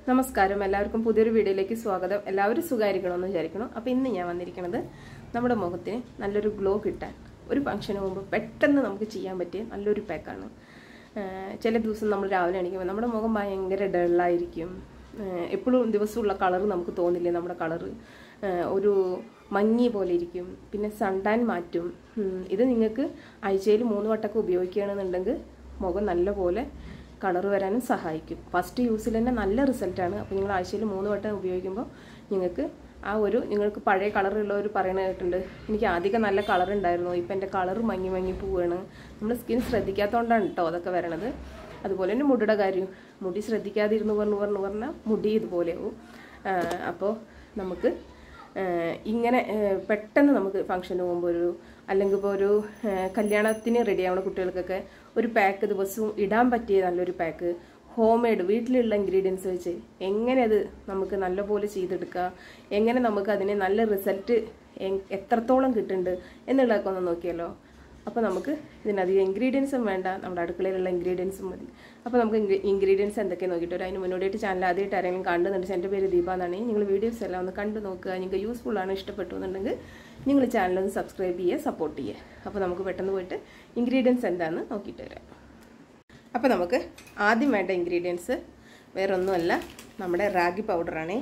നമസ്കാരം എല്ലാവർക്കും പുതിയൊരു വീഡിയോയിലേക്ക് സ്വാഗതം എല്ലാവരും സുഖമായിരിക്കണമെന്ന് വിചാരിക്കണം അപ്പോൾ ഇന്ന് ഞാൻ വന്നിരിക്കുന്നത് നമ്മുടെ മുഖത്തിന് നല്ലൊരു ഗ്ലോ കിട്ടാൻ ഒരു ഫംഗ്ഷന് മുമ്പ് പെട്ടെന്ന് നമുക്ക് ചെയ്യാൻ പറ്റിയ നല്ലൊരു പാക്കാണ് ചില ദിവസം നമ്മൾ രാവിലെ എണീക്കുമ്പോൾ നമ്മുടെ മുഖം ഭയങ്കര ഡള്ളായിരിക്കും എപ്പോഴും ദിവസമുള്ള കളർ നമുക്ക് തോന്നില്ലേ നമ്മുടെ കളറ് ഒരു മങ്ങി പോലെ ഇരിക്കും പിന്നെ സൺടാൻ മാറ്റും ഉം, ഇത് നിങ്ങൾക്ക് ആഴ്ചയിൽ മൂന്ന് വട്ടമൊക്കെ ഉപയോഗിക്കുകയാണെന്നുണ്ടെങ്കിൽ മുഖം നല്ലപോലെ കളർ വരാനും സഹായിക്കും ഫസ്റ്റ് യൂസിൽ തന്നെ നല്ല റിസൾട്ടാണ് അപ്പോൾ നിങ്ങൾ ആഴ്ചയിൽ മൂന്ന് വട്ടം ഉപയോഗിക്കുമ്പോൾ നിങ്ങൾക്ക് ആ ഒരു നിങ്ങൾക്ക് പഴയ കളറുള്ളവർ പറയണ കേട്ടിട്ടുണ്ട് എനിക്ക് ആദ്യമൊക്കെ നല്ല കളർ ഉണ്ടായിരുന്നു ഇപ്പം എൻ്റെ കളർ മങ്ങി മങ്ങി പോവുകയാണ് നമ്മൾ സ്കിൻ ശ്രദ്ധിക്കാത്തതുകൊണ്ടാണ് കേട്ടോ അതൊക്കെ വരണത് അതുപോലെ തന്നെ മുടിയുടെ കാര്യം മുടി ശ്രദ്ധിക്കാതിരുന്നു പറഞ്ഞു പറഞ്ഞു പറഞ്ഞാൽ മുടി ഇതുപോലെയാവും അപ്പോൾ നമുക്ക് ഏഹ് ഇങ്ങനെ ഏഹ് പെട്ടെന്ന് നമുക്ക് ഫംഗ്ഷന് പോകുമ്പോൾ ഒരു അല്ലെങ്കിൽ ഇപ്പോൾ ഒരു ഏഹ് കല്യാണത്തിന് റെഡി ആവുന്ന കുട്ടികൾക്കൊക്കെ ഒരു പാക്ക് ദിവസവും ഇടാൻ പറ്റിയ നല്ലൊരു പാക്ക് ഹോം മെയ്ഡ് വീട്ടിലുള്ള ഇൻഗ്രീഡിയൻസ് വെച്ച് എങ്ങനെ അത് നമുക്ക് നല്ലപോലെ ചെയ്തെടുക്കുക എങ്ങനെ നമുക്ക് അതിനെ നല്ല റിസൾട്ട് എത്രത്തോളം കിട്ടുന്നുണ്ട് എന്നുള്ളതൊക്കെ ഒന്ന് നോക്കിയല്ലോ അപ്പോൾ നമുക്ക് ഇതിനധികം ഇൻഗ്രീഡിയൻസും വേണ്ട നമ്മുടെ അടുക്കളയിലുള്ള ഇൻഗ്രീഡിയൻസും മതി അപ്പോൾ നമുക്ക് ഇൻഗ്രീഡിയൻസ് എന്തൊക്കെ നോക്കിയിട്ട് വരാം അതിന് മുന്നോടിയായിട്ട് ചാനൽ ആദ്യമായിട്ട് ആരെങ്കിലും കണ്ടുന്നുണ്ട് എൻ്റെ പേര് ദീപ എന്നാണ് നിങ്ങൾ വീഡിയോസ് എല്ലാം ഒന്ന് കണ്ടു നോക്കുക നിങ്ങൾക്ക് യൂസ്ഫുൾ ആണ് ഇഷ്ടപ്പെട്ടു എന്നുണ്ടെങ്കിൽ നിങ്ങൾ ചാനൽ ഒന്ന് സബ്സ്ക്രൈബ് ചെയ്യുക സപ്പോർട്ട് ചെയ്യുക അപ്പോൾ നമുക്ക് പെട്ടെന്ന് പോയിട്ട് ഇൻഗ്രീഡിയൻസ് എന്താണെന്ന് നോക്കിയിട്ട് വരാം അപ്പോൾ നമുക്ക് ആദ്യം വേണ്ട ഇൻഗ്രീഡിയൻസ് വേറെ ഒന്നുമല്ല നമ്മുടെ റാഗി പൗഡറാണേ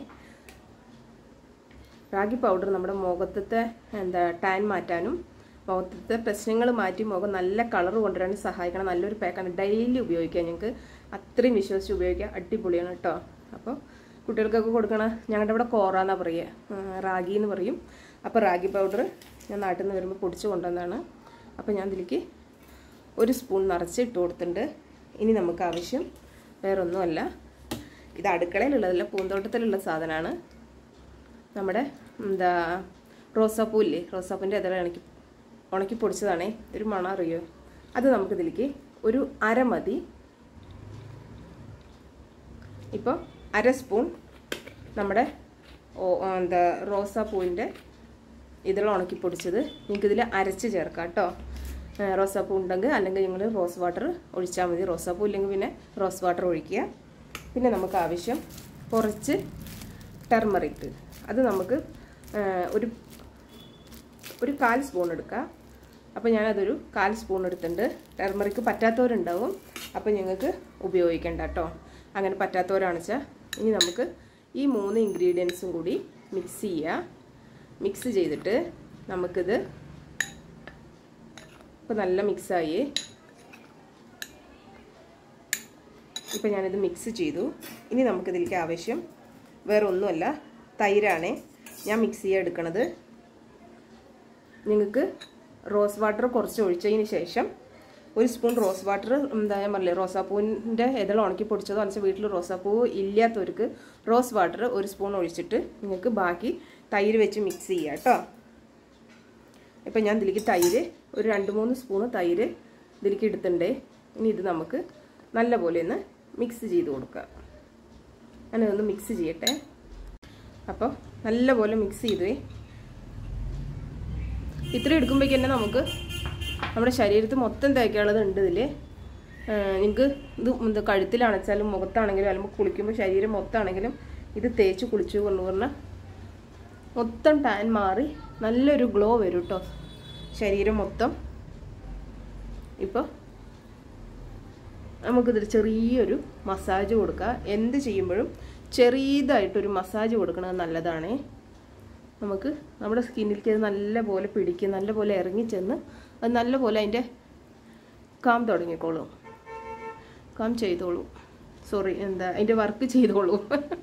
റാഗി പൗഡർ നമ്മുടെ മുഖത്തത്തെ എന്താ ടാൻ മാറ്റാനും മുഖത്തത്തെ പ്രശ്നങ്ങൾ മാറ്റി മുഖം നല്ല കളർ കൊണ്ടുവരാനും സഹായിക്കണം നല്ലൊരു പാക്കാണ് ഡെയിലി ഉപയോഗിക്കാം ഞങ്ങൾക്ക് അത്രയും വിശ്വസിച്ച് ഉപയോഗിക്കാം അടിപൊളിയാണ് കേട്ടോ അപ്പോൾ കുട്ടികൾക്കൊക്കെ കൊടുക്കണ ഞങ്ങളുടെ ഇവിടെ കോറ എന്നാണ് പറയുക റാഗി എന്ന് പറയും അപ്പോൾ റാഗി പൗഡർ ഞാൻ നാട്ടിൽ നിന്ന് വരുമ്പോൾ പൊടിച്ച് കൊണ്ടുവന്നതാണ് അപ്പോൾ ഞാൻ ഇതിലേക്ക് ഒരു സ്പൂൺ നിറച്ച് ഇട്ട് കൊടുത്തിട്ടുണ്ട് ഇനി നമുക്ക് ആവശ്യം വേറൊന്നുമല്ല ഇത് അടുക്കളയിലുള്ളതല്ല പൂന്തോട്ടത്തിലുള്ള സാധനമാണ് നമ്മുടെ എന്താ റോസാപ്പൂ ഇല്ലേ റോസാപ്പൂൻ്റെ ഇതള ഉണക്കി ഉണക്കി പൊടിച്ചതാണേ ഒരു മണം അറിയോ അത് നമുക്കിതിലേക്ക് ഒരു അര മതി ഇപ്പോൾ അര സ്പൂൺ നമ്മുടെ എന്താ റോസാപ്പൂവിൻ്റെ ഇതെല്ലാം ഉണക്കി പൊടിച്ചത് നിങ്ങൾക്കിതിൽ അരച്ച് ചേർക്കാം കേട്ടോ റോസാപ്പൂ ഉണ്ടെങ്കിൽ അല്ലെങ്കിൽ നിങ്ങൾ റോസ് വാട്ടർ ഒഴിച്ചാൽ മതി റോസാപ്പൂ ഇല്ലെങ്കിൽ പിന്നെ റോസ് വാട്ടർ ഒഴിക്കുക പിന്നെ നമുക്ക് ആവശ്യം കുറച്ച് ടെർമറിക് അത് നമുക്ക് ഒരു ഒരു കാൽ സ്പൂൺ എടുക്കുക അപ്പോൾ ഞാനതൊരു കാൽ സ്പൂൺ എടുത്തിട്ടുണ്ട് ടെർമറിക്ക് പറ്റാത്തവരുണ്ടാവും അപ്പോൾ ഞങ്ങൾക്ക് ഉപയോഗിക്കേണ്ട കേട്ടോ അങ്ങനെ പറ്റാത്തവരാണെന്ന് വെച്ചാൽ ഇനി നമുക്ക് ഈ മൂന്ന് ഇൻഗ്രീഡിയൻസും കൂടി മിക്സ് ചെയ്യുക മിക്സ് ചെയ്തിട്ട് നമുക്കിത് ഇപ്പോൾ നല്ല മിക്സായി ഇപ്പോൾ ഞാനിത് മിക്സ് ചെയ്തു ഇനി നമുക്കിതിലേക്ക് ആവശ്യം വേറെ ഒന്നുമല്ല തൈരാണ് ഞാൻ മിക്സ് ചെയ്യാൻ എടുക്കണത് നിങ്ങൾക്ക് റോസ് വാട്ടർ കുറച്ച് ഒഴിച്ചതിന് ശേഷം ഒരു സ്പൂൺ റോസ് വാട്ടർ എന്താ ഞാൻ പറഞ്ഞില്ലേ റോസാപ്പൂവിൻ്റെ ഇതൾ ഉണക്കി പൊടിച്ചതോ അല്ലെങ്കിൽ വീട്ടിൽ റോസാപ്പൂ ഇല്ലാത്തവർക്ക് റോസ് വാട്ടർ ഒരു സ്പൂൺ ഒഴിച്ചിട്ട് നിങ്ങൾക്ക് ബാക്കി തൈര് വെച്ച് മിക്സ് ചെയ്യുക കേട്ടോ ഇപ്പം ഞാൻ ഇതിലേക്ക് തൈര് ഒരു രണ്ട് മൂന്ന് സ്പൂണ് തൈര് ഇതിലേക്ക് എടുത്തിട്ടുണ്ടേ ഇനി ഇത് നമുക്ക് നല്ലപോലെ ഒന്ന് മിക്സ് ചെയ്ത് കൊടുക്കുക ഞാനതൊന്ന് മിക്സ് ചെയ്യട്ടെ അപ്പോൾ നല്ലപോലെ മിക്സ് ചെയ്തേ ഇത്ര എടുക്കുമ്പോഴേക്ക് തന്നെ നമുക്ക് നമ്മുടെ ശരീരത്തിൽ മൊത്തം തേക്കാനുള്ളത് ഉണ്ട് ഇതിൽ നിങ്ങൾക്ക് ഇത് എന്താ കഴുത്തിലാണെച്ചാലും മുഖത്താണെങ്കിലും അല്ലെങ്കിൽ കുളിക്കുമ്പോൾ ശരീരം മൊത്തമാണെങ്കിലും ഇത് തേച്ച് കുളിച്ചു കൊണ്ട് പറഞ്ഞാൽ മൊത്തം ടാൻ മാറി നല്ലൊരു ഗ്ലോ വരും കേട്ടോ ശരീരം മൊത്തം ഇപ്പോൾ നമുക്കിതിൽ ചെറിയൊരു മസാജ് കൊടുക്കുക എന്ത് ചെയ്യുമ്പോഴും ചെറിയതായിട്ടൊരു മസാജ് കൊടുക്കുന്നത് നല്ലതാണേ നമുക്ക് നമ്മുടെ സ്കിന്നിലേക്ക് അത് നല്ലപോലെ പിടിക്കും നല്ലപോലെ ഇറങ്ങിച്ചെന്ന് അത് നല്ലപോലെ അതിൻ്റെ കാം തുടങ്ങിക്കോളും കാം ചെയ്തോളൂ സോറി എന്താ അതിൻ്റെ വർക്ക് ചെയ്തോളൂ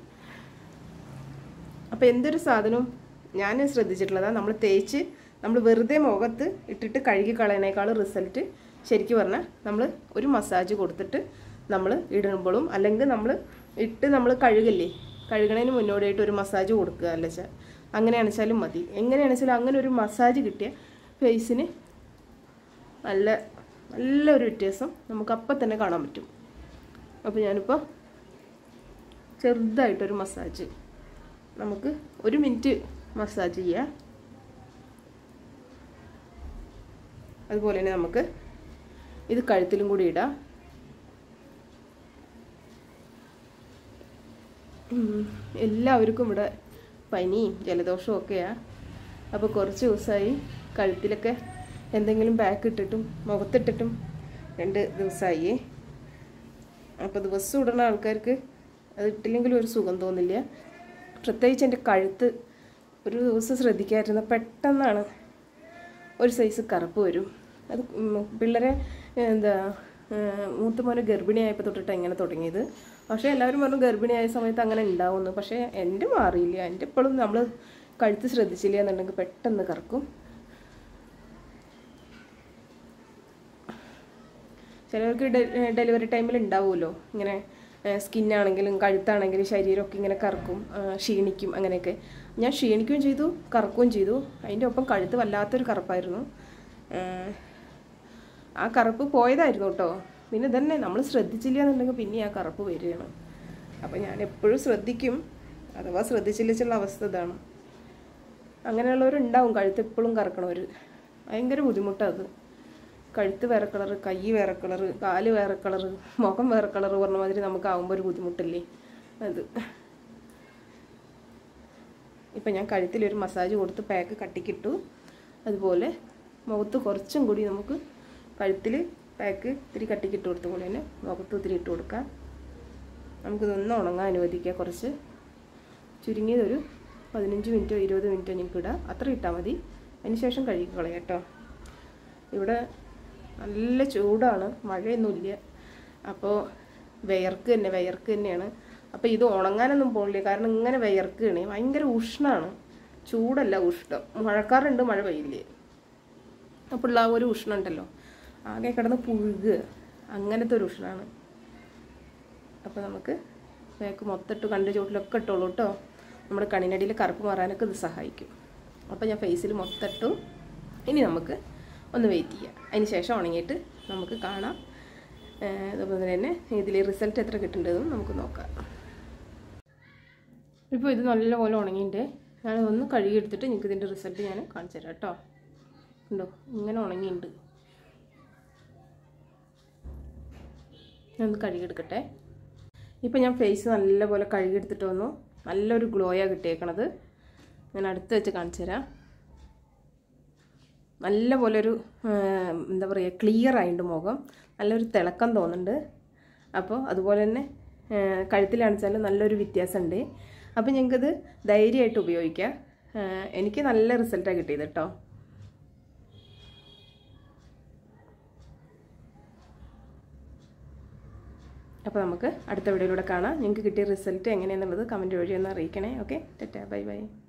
അപ്പോൾ എന്തൊരു സാധനവും ഞാൻ ശ്രദ്ധിച്ചിട്ടുള്ളതാണ് നമ്മൾ തേച്ച് നമ്മൾ വെറുതെ മുഖത്ത് ഇട്ടിട്ട് കഴുകി കളയണേക്കാൾ റിസൾട്ട് ശരിക്കും പറഞ്ഞാൽ നമ്മൾ ഒരു മസാജ് കൊടുത്തിട്ട് നമ്മൾ ഇടുമ്പോഴും അല്ലെങ്കിൽ നമ്മൾ ഇട്ട് നമ്മൾ കഴുകില്ലേ കഴുകണതിന് മുന്നോടിയായിട്ട് ഒരു മസാജ് കൊടുക്കുക അല്ല വെച്ചാൽ അങ്ങനെയാണെന്ന് വെച്ചാലും മതി എങ്ങനെയാണെന്ന് വെച്ചാൽ അങ്ങനെ ഒരു മസാജ് കിട്ടിയ ഫേസിന് നല്ല നല്ലൊരു വ്യത്യാസം നമുക്ക് അപ്പം തന്നെ കാണാൻ പറ്റും അപ്പോൾ ഞാനിപ്പോൾ ചെറുതായിട്ടൊരു മസാജ് നമുക്ക് ഒരു മിനിറ്റ് മസാജ് ചെയ്യാം അതുപോലെ തന്നെ നമുക്ക് ഇത് കഴുത്തിലും കൂടി ഇടാം ഉം, എല്ലാവർക്കും ഇവിടെ പനിയും ജലദോഷവും ഒക്കെയാണ് അപ്പോൾ കുറച്ച് ദിവസമായി കഴുത്തിലൊക്കെ എന്തെങ്കിലും ബാക്ക് ഇട്ടിട്ടും മുഖത്തിട്ടിട്ടും രണ്ട് ദിവസമായി അപ്പോൾ ദിവസം ഇടുന്ന ആൾക്കാർക്ക് അത് ഇട്ടില്ലെങ്കിലും ഒരു സുഖം തോന്നില്ല പ്രത്യേകിച്ച് എൻ്റെ കഴുത്ത് ഒരു ദിവസം ശ്രദ്ധിക്കാതിരുന്ന പെട്ടെന്നാണ് ഒരു സൈസ് കറുപ്പ് വരും അത് ഉം പിള്ളേരെ എന്താ ഏഹ് മൂത്ത മോനെ ഗർഭിണിയായപ്പോൾ തൊട്ടിട്ട് ഇങ്ങനെ തുടങ്ങിയത് പക്ഷേ എല്ലാവരും പറഞ്ഞു ഗർഭിണിയായ സമയത്ത് അങ്ങനെ ഉണ്ടാവുമെന്ന് പക്ഷേ എൻ്റെ മാറിയില്ല എൻ്റെ ഇപ്പോഴും നമ്മൾ കഴുത്ത് ശ്രദ്ധിച്ചില്ല എന്നുണ്ടെങ്കിൽ പെട്ടെന്ന് കറക്കും ചിലവർക്ക് ഡെ- ഡെലിവറി ടൈമിൽ ഉണ്ടാവുമല്ലോ ഇങ്ങനെ സ്കിന്നാണെങ്കിലും കഴുത്താണെങ്കിലും ശരീരമൊക്കെ ഇങ്ങനെ കറക്കും ആ, ക്ഷീണിക്കും അങ്ങനെയൊക്കെ ഞാൻ ക്ഷീണിക്കുകയും ചെയ്തു കറക്കുകയും ചെയ്തു അതിൻ്റെ ഒപ്പം കഴുത്ത് വല്ലാത്തൊരു കറുപ്പായിരുന്നു ആ, ആ കറുപ്പ് പോയതായിരുന്നു കേട്ടോ പിന്നെ തന്നെ നമ്മൾ ശ്രദ്ധിച്ചില്ല എന്നുണ്ടെങ്കിൽ പിന്നെ ആ കറുപ്പ് വരികയാണ് അപ്പോൾ ഞാൻ എപ്പോഴും ശ്രദ്ധിക്കും അഥവാ ശ്രദ്ധിച്ചില്ല അവസ്ഥ ഇതാണ് അങ്ങനെയുള്ളവരുണ്ടാവും കഴുത്ത് എപ്പോഴും കറക്കണവർ ഭയങ്കര ബുദ്ധിമുട്ടാണ് അത് കഴുത്ത് വേറെ കളറ് കൈ വേറെ കളറ് കാല് വേറെ കളറ് മുഖം വേറെ കളറ് പറഞ്ഞ മാതിരി നമുക്ക് ആവുമ്പോൾ ഒരു ബുദ്ധിമുട്ടില്ലേ അത് ഇപ്പം ഞാൻ കഴുത്തിലൊരു മസാജ് കൊടുത്ത് പാക്ക് കട്ടിക്കിട്ടു അതുപോലെ മുഖത്ത് കുറച്ചും കൂടി നമുക്ക് കഴുത്തിൽ പാക്ക് ഇത്തിരി കട്ടിക്കിട്ട് കൊടുത്ത പോലെ തന്നെ മുഖത്ത് ഇത്തിരി ഇട്ട് കൊടുക്കാം നമുക്കിതൊന്ന് ഉണങ്ങാൻ അനുവദിക്കുക കുറച്ച് ചുരുങ്ങിയതൊരു പതിനഞ്ച് മിനിറ്റോ ഇരുപത് മിനിറ്റോ നിങ്ങൾക്ക് ഇടാം അത്ര ഇട്ടാൽ മതി അതിന് ശേഷം കഴുകി കളയാം കേട്ടോ ഇവിടെ നല്ല ചൂടാണ് മഴയൊന്നുമില്ല അപ്പോൾ വിയർക്ക് തന്നെ വിയർക്ക് തന്നെയാണ് അപ്പോൾ ഇത് ഉണങ്ങാനൊന്നും പോകില്ല കാരണം ഇങ്ങനെ വിയർക്കുകയാണ് ഭയങ്കര ഉഷ്ണമാണ് ചൂടല്ല ഉഷ്ണം മഴക്കാറുണ്ട് മഴ പെയ്യില്ലേ അപ്പോൾ ഉള്ള ആ ഒരു ഉഷ്ണം ഉണ്ടല്ലോ ആകെ കിടന്ന് പുഴുകുക അങ്ങനത്തെ ഒരു ഉഷ്ണമാണ് അപ്പോൾ നമുക്ക് വേക്ക് മൊത്തമിട്ട് കണ്ട് ചുവട്ടിലൊക്കെ ഇട്ടോളൂ കേട്ടോ നമ്മുടെ കണ്ണിനടിയിൽ കറുപ്പ് മാറാനൊക്കെ ഇത് സഹായിക്കും അപ്പോൾ ഞാൻ ഫേസിൽ മൊത്തമിട്ടു ഇനി നമുക്ക് ഒന്ന് വെയിറ്റ് ചെയ്യാം അതിന് ശേഷം ഉണങ്ങിയിട്ട് നമുക്ക് കാണാം ഏഹ് അതുപോലെ തന്നെ ഇതിൽ റിസൾട്ട് എത്ര കിട്ടുന്നതെന്നും നമുക്ക് നോക്കാം ഇപ്പോൾ ഇത് നല്ലപോലെ ഉണങ്ങിയിട്ട് ഞാൻ ഒന്ന് കഴുകിയെടുത്തിട്ട് നിങ്ങൾക്ക് ഇതിൻ്റെ റിസൾട്ട് ഞാൻ കാണിച്ചു തരാം കേട്ടോ ഉണ്ടോ ഇങ്ങനെ ഉണങ്ങിയിട്ടുണ്ട് ഞാനൊന്ന് കഴുകിയെടുക്കട്ടെ ഇപ്പം ഞാൻ ഫേസ് നല്ലപോലെ കഴുകിയെടുത്തിട്ട് വന്നു നല്ലൊരു ഗ്ലോയാണ് കിട്ടിയേക്കണത് ഞാൻ അടുത്ത് വെച്ച് കാണിച്ചു തരാം നല്ല പോലെ ഒരു എന്താ പറയുക ക്ലിയർ ആയിട്ടുണ്ട് മുഖം നല്ലൊരു തിളക്കം തോന്നുന്നുണ്ട് അപ്പോൾ അതുപോലെ തന്നെ കഴുത്തിലാണെച്ചാൽ നല്ലൊരു വ്യത്യാസമുണ്ട് അപ്പോൾ ഞങ്ങൾക്കത് ധൈര്യമായിട്ട് ഉപയോഗിക്കാം ആ, എനിക്ക് നല്ല റിസൾട്ടാണ് കിട്ടിയത് കേട്ടോ അപ്പോൾ നമുക്ക് അടുത്ത വീഡിയോയിലൂടെ കാണാം നിങ്ങൾക്ക് കിട്ടിയ റിസൾട്ട് എങ്ങനെയാണെന്നുള്ളത് കമൻറ്റ് വഴി ഒന്ന് അറിയിക്കണേ ഓക്കെ ടാറ്റാ ബൈ ബൈ